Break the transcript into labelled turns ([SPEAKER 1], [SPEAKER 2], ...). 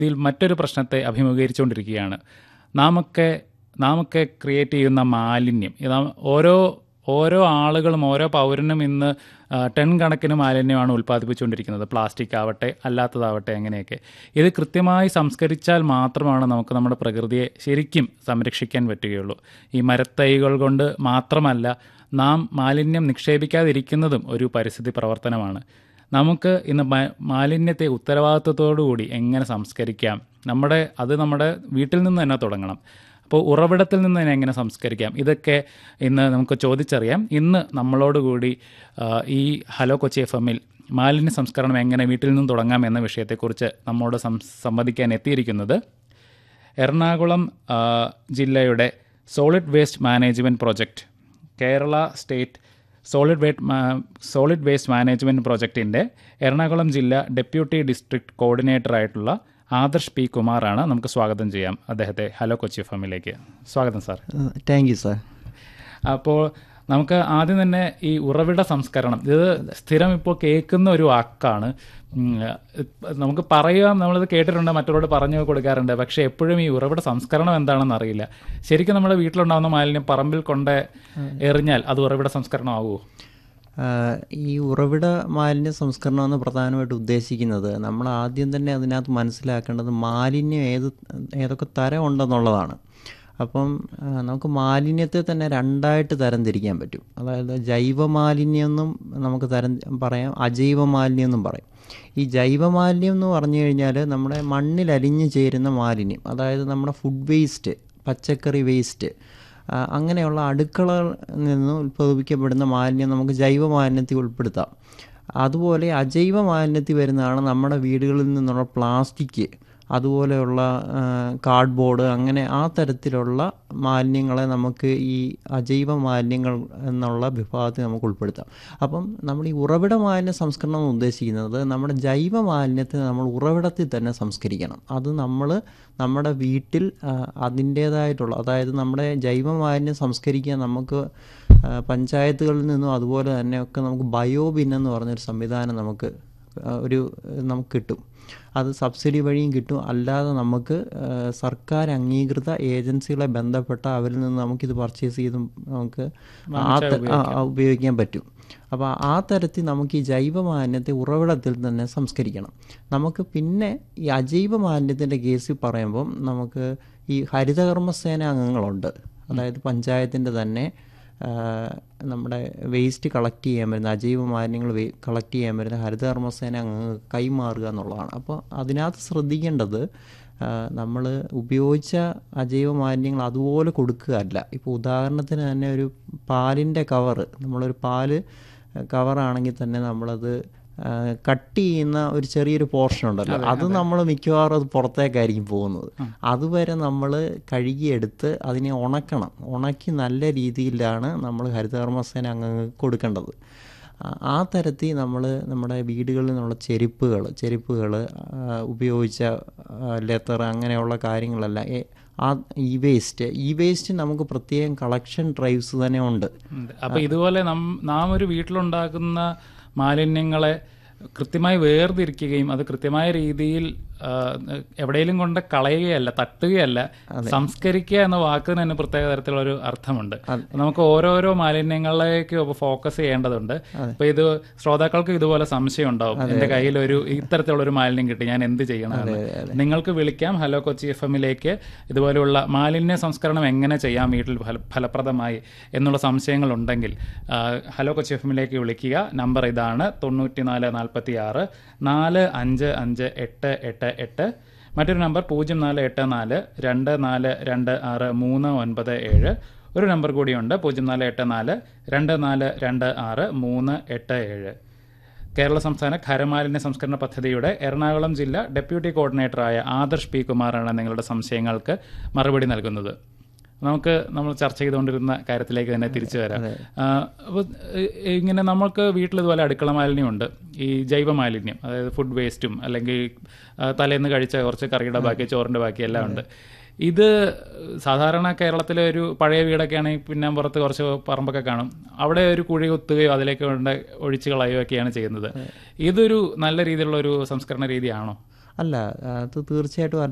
[SPEAKER 1] ഇതിൽ മറ്റൊരു പ്രശ്നത്തെ അഭിമുഖീകരിച്ചുകൊണ്ടിരിക്കുകയാണ് നാമൊക്കെ നാമൊക്കെ ക്രിയേറ്റ് ചെയ്യുന്ന മാലിന്യം ഇത് ഓരോ ഓരോ ആളുകളും ഓരോ പൗരനും ഇന്ന് ആ, ടൺ കണക്കിന് മാലിന്യമാണ് ഉൽപ്പാദിപ്പിച്ചുകൊണ്ടിരിക്കുന്നത് പ്ലാസ്റ്റിക് ആവട്ടെ അല്ലാത്തതാവട്ടെ അങ്ങനെയൊക്കെ ഇത് കൃത്യമായി സംസ്കരിച്ചാൽ മാത്രമാണ് നമുക്ക് നമ്മുടെ പ്രകൃതിയെ ശരിക്കും സംരക്ഷിക്കാൻ പറ്റുകയുള്ളൂ ഈ മരത്തൈകൾ കൊണ്ട് മാത്രമല്ല നാം മാലിന്യം നിക്ഷേപിക്കാതിരിക്കുന്നതും ഒരു പരിസ്ഥിതി പ്രവർത്തനമാണ് നമുക്ക് ഇന്ന് മ- മാലിന്യത്തെ ഉത്തരവാദിത്വത്തോടുകൂടി എങ്ങനെ സംസ്കരിക്കാം നമ്മുടെ അത് നമ്മുടെ വീട്ടിൽ നിന്ന് തന്നെ തുടങ്ങണം അപ്പോൾ ഉറവിടത്തിൽ നിന്ന് തന്നെ എങ്ങനെ സംസ്കരിക്കാം ഇതൊക്കെ ഇന്ന് നമുക്ക് ചോദിച്ചറിയാം ഇന്ന് നമ്മളോടുകൂടി ആ, ഈ ഹലോ കൊച്ചി എഫ് എമ്മിൽ മാലിന്യ സംസ്കരണം എങ്ങനെ വീട്ടിൽ നിന്നും തുടങ്ങാം എന്ന വിഷയത്തെക്കുറിച്ച് നമ്മോട് സം സംവദിക്കാൻ എത്തിയിരിക്കുന്നത് എറണാകുളം ആ, ജില്ലയുടെ solid waste management project Kerala state solid waste solid waste management പ്രോജക്റ്റിൻ്റെ എറണാകുളം ജില്ല ഡെപ്യൂട്ടി ഡിസ്ട്രിക്ട് കോർഡിനേറ്റർ ആയിട്ടുള്ള ആദർശ് പി കുമാറാണ് നമുക്ക് സ്വാഗതം ചെയ്യാം അദ്ദേഹത്തെ ഹലോ കൊച്ചി എഫ് എമ്മിലേക്ക് സ്വാഗതം സാർ
[SPEAKER 2] താങ്ക് യു സാർ
[SPEAKER 1] അപ്പോൾ നമുക്ക് ആദ്യം തന്നെ ഈ ഉറവിട സംസ്കരണം ഇത് സ്ഥിരം ഇപ്പോൾ കേൾക്കുന്ന ഒരു വാക്കാണ് ഉം, ഇപ്പ- നമുക്ക് പറയാം നമ്മളിത് കേട്ടിട്ടുണ്ട് മറ്റവരോട് പറഞ്ഞു കൊടുക്കാറുണ്ട് പക്ഷേ എപ്പോഴും ഈ ഉറവിട സംസ്കരണം എന്താണെന്ന് അറിയില്ല ശരിക്കും നമ്മുടെ വീട്ടിലുണ്ടാകുന്ന മാലിന്യം പറമ്പിൽ കൊണ്ട് എറിഞ്ഞാൽ അത് ഉറവിട സംസ്കരണം ആവുമോ
[SPEAKER 2] ആഹ് ഈ ഉറവിട മാലിന്യ സംസ്കരണം എന്ന് പ്രധാനമായിട്ട് ഉദ്ദേശിക്കുന്നത് നമ്മൾ ആദ്യം തന്നെ അതിനകത്ത് മനസ്സിലാക്കേണ്ടത് മാലിന്യം ഏത് ഏതൊക്കെ തരം ഉണ്ടെന്നുള്ളതാണ് അപ്പം ആഹ് നമുക്ക് മാലിന്യത്തെ തന്നെ രണ്ടായിട്ട് തരം തിരിക്കാൻ പറ്റും അതായത് ജൈവ മാലിന്യം എന്നും നമുക്ക് തരം പറയാം അജൈവ മാലിന്യം എന്നും പറയും ഈ ജൈവ മാലിന്യം എന്ന് പറഞ്ഞു കഴിഞ്ഞാൽ നമ്മുടെ മണ്ണിൽ അലിഞ്ഞു ചേരുന്ന മാലിന്യം അതായത് നമ്മുടെ ഫുഡ് വേസ്റ്റ് പച്ചക്കറി വേസ്റ്റ് ആ, അങ്ങനെയുള്ള അടുക്കളയിൽ നിന്ന് ഉത്ഭവിക്കപ്പെടുന്ന മാലിന്യം നമുക്ക് ജൈവ മാലിന്യത്തിൽ ഉൾപ്പെടുത്താം അതുപോലെ അജൈവ മാലിന്യത്തിൽ വരുന്നതാണ് നമ്മുടെ വീടുകളിൽ നിന്നുള്ള പ്ലാസ്റ്റിക് അതുപോലെയുള്ള കാർഡ്ബോർഡ് അങ്ങനെ ആ തരത്തിലുള്ള മാലിന്യങ്ങളെ നമുക്ക് ഈ അജൈവ മാലിന്യങ്ങൾ എന്നുള്ള വിഭാഗത്തിൽ നമുക്ക് ഉൾപ്പെടുത്താം അപ്പം നമ്മൾ ഈ ഉറവിട മാലിന്യ സംസ്കരണം എന്ന് ഉദ്ദേശിക്കുന്നത് നമ്മുടെ ജൈവ മാലിന്യത്തെ നമ്മൾ ഉറവിടത്തിൽ തന്നെ സംസ്കരിക്കണം അത് നമ്മൾ നമ്മുടെ വീട്ടിൽ ആ, അതിൻ്റേതായിട്ടുള്ള അതായത് നമ്മുടെ ജൈവ മാലിന്യം സംസ്കരിക്കാൻ നമുക്ക് ആ, പഞ്ചായത്തുകളിൽ നിന്നും അതുപോലെ തന്നെ ഒക്കെ നമുക്ക് ബയോബിൻ എന്ന് പറഞ്ഞൊരു സംവിധാനം നമുക്ക് ആ, ഒരു നമുക്ക് കിട്ടും അത് സബ്സിഡി വഴിയും കിട്ടും അല്ലാതെ നമുക്ക് ആ, സർക്കാർ അംഗീകൃത ഏജൻസികളെ ബന്ധപ്പെട്ട അവരിൽ നിന്ന് നമുക്കിത് പർച്ചേസ് ചെയ്തും നമുക്ക് ആ ത- ആ, ആ, ഉപയോഗിക്കാൻ പറ്റും അപ്പോൾ ആ തരത്തിൽ നമുക്ക് ഈ ജൈവ മാലിന്യത്തെ ഉറവിടത്തിൽ തന്നെ സംസ്കരിക്കണം നമുക്ക് പിന്നെ ഈ അജൈവ മാലിന്യത്തിൻ്റെ കേസിൽ പറയുമ്പം നമുക്ക് ഈ ഹരിതകർമ്മസേന അംഗങ്ങളുണ്ട് അതായത് പഞ്ചായത്തിൻ്റെ തന്നെ ആ, നമ്മുടെ വേസ്റ്റ് കളക്ട് ചെയ്യാൻ വരുന്ന അജൈവ മാലിന്യങ്ങൾ കളക്ട് ചെയ്യാൻ വരുന്ന ഹരിതകർമ്മസേന അംഗങ്ങൾക്ക് കൈമാറുക എന്നുള്ളതാണ് അപ്പോൾ അതിനകത്ത് ശ്രദ്ധിക്കേണ്ടത് നമ്മൾ ഉപയോഗിച്ച അജൈവ മാലിന്യങ്ങൾ അതുപോലെ കൊടുക്കുകയല്ല ഇപ്പോൾ ഉദാഹരണത്തിന് തന്നെ ഒരു പാലിൻ്റെ കവറ് നമ്മളൊരു പാല് കവറാണെങ്കിൽ തന്നെ നമ്മളത് കട്ട് ചെയ്യുന്ന ഒരു ചെറിയൊരു പോർഷൻ ഉണ്ടല്ലോ അത് നമ്മൾ മിക്കവാറും അത് പുറത്തേക്കായിരിക്കും പോകുന്നത് അതുവരെ നമ്മൾ കഴുകിയെടുത്ത് അതിനെ ഉണക്കണം ഉണക്കി നല്ല രീതിയിലാണ് നമ്മൾ ഹരിതകർമ്മസേന അംഗങ്ങൾക്ക് കൊടുക്കേണ്ടത് ആ- ആ തരത്തിൽ നമ്മൾ നമ്മുടെ വീടുകളിൽ നിന്നുള്ള ചെരുപ്പുകൾ ചെരുപ്പുകൾ ഉപയോഗിച്ച ലെതർ അങ്ങനെയുള്ള കാര്യങ്ങളെല്ലാം ഏ- ആ ഈ വേസ്റ്റ് ഈ വേസ്റ്റ് നമുക്ക് പ്രത്യേകം കളക്ഷൻ ഡ്രൈവ്സ് തന്നെ ഉണ്ട്
[SPEAKER 1] ഉണ്ട്. അപ്പൊ ഇതുപോലെ നം നാം ഒരു വീട്ടിലുണ്ടാക്കുന്ന മാലിന്യങ്ങളെ കൃത്യമായി വേർതിരിക്കുകയും അത് കൃത്യമായ രീതിയിൽ ആ, എവിടെയെങ്കിലും കൊണ്ട് കളയുകയല്ല തട്ടുകയല്ല സംസ്കരിക്കുക എന്ന വാക്കിന് തന്നെ പ്രത്യേക തരത്തിലുള്ള ഒരു അർത്ഥമുണ്ട് നമുക്ക് ഓരോരോ മാലിന്യങ്ങളിലേക്ക് ഫോക്കസ് ചെയ്യേണ്ടതുണ്ട് അപ്പൊ ഇത് ശ്രോതാക്കൾക്ക് ഇതുപോലെ സംശയം ഉണ്ടാവും എന്റെ കയ്യിൽ ഒരു ഇത്തരത്തിലുള്ള ഒരു മാലിന്യം കിട്ടി ഞാൻ എന്ത് ചെയ്യണമെന്ന് നിങ്ങൾക്ക് വിളിക്കാം ഹലോ കൊച്ചി എഫ് എമ്മിലേക്ക് ഇതുപോലെയുള്ള മാലിന്യ സംസ്കരണം എങ്ങനെ ചെയ്യാം വീട്ടിൽ ഫല- ഫലപ്രദമായി എന്നുള്ള സംശയങ്ങൾ ഉണ്ടെങ്കിൽ ആ, ഹലോ കൊച്ചി എഫ് എമ്മിലേക്ക് വിളിക്കുക നമ്പർ ഇതാണ് തൊണ്ണൂറ്റി നാല് നാൽപ്പത്തി ആറ് നാല് അഞ്ച് അഞ്ച് എട്ട് എട്ട് എട്ട് മറ്റൊരു നമ്പർ പൂജ്യം നാല് എട്ട് നാല് രണ്ട് നാല് രണ്ട് ആറ് മൂന്ന് ഒൻപത് ഏഴ് ഒരു നമ്പർ കൂടിയുണ്ട് പൂജ്യം നാല് എട്ട് നാല് രണ്ട് നാല് രണ്ട് ആറ് മൂന്ന് എട്ട് ഏഴ് കേരള സംസ്ഥാന ഖരമാലിന്യ സംസ്കരണ പദ്ധതിയുടെ എറണാകുളം ജില്ല ഡെപ്യൂട്ടി കോർഡിനേറ്ററായ ആദർശ് പി കുമാറാണ് നിങ്ങളുടെ സംശയങ്ങൾക്ക് മറുപടി നൽകുന്നത് നമുക്ക് നമ്മൾ ചർച്ച ചെയ്തുകൊണ്ടിരുന്ന കാര്യത്തിലേക്ക് തന്നെ തിരിച്ചു വരാം ആ, അപ്പോൾ ഇ- ഇങ്ങനെ നമ്മൾക്ക് വീട്ടിൽ ഇതുപോലെ അടുക്കള മാലിന്യമുണ്ട് ഈ ജൈവ മാലിന്യം അതായത് ഫുഡ് വേസ്റ്റും അല്ലെങ്കിൽ ആ, തലേന്ന് കഴിച്ച കുറച്ച് കറിയുടെ ബാക്കി ചോറിൻ്റെ ബാക്കി എല്ലാം ഉണ്ട് ഇത് സാധാരണ കേരളത്തിലെ ഒരു പഴയ വീടൊക്കെ ആണെങ്കിൽ പിന്നെ പുറത്ത് കുറച്ച് പറമ്പൊക്കെ കാണും അവിടെ ഒരു കുഴി കുത്തുകയോ അതിലേക്ക് കൊണ്ട് ഒഴിച്ച് കളയുകയോ ഒക്കെയാണ് ചെയ്യുന്നത് ഇതൊരു നല്ല രീതിയിലുള്ള ഒരു സംസ്കരണ രീതിയാണോ
[SPEAKER 2] അല്ല അത് തീർച്ചയായിട്ടും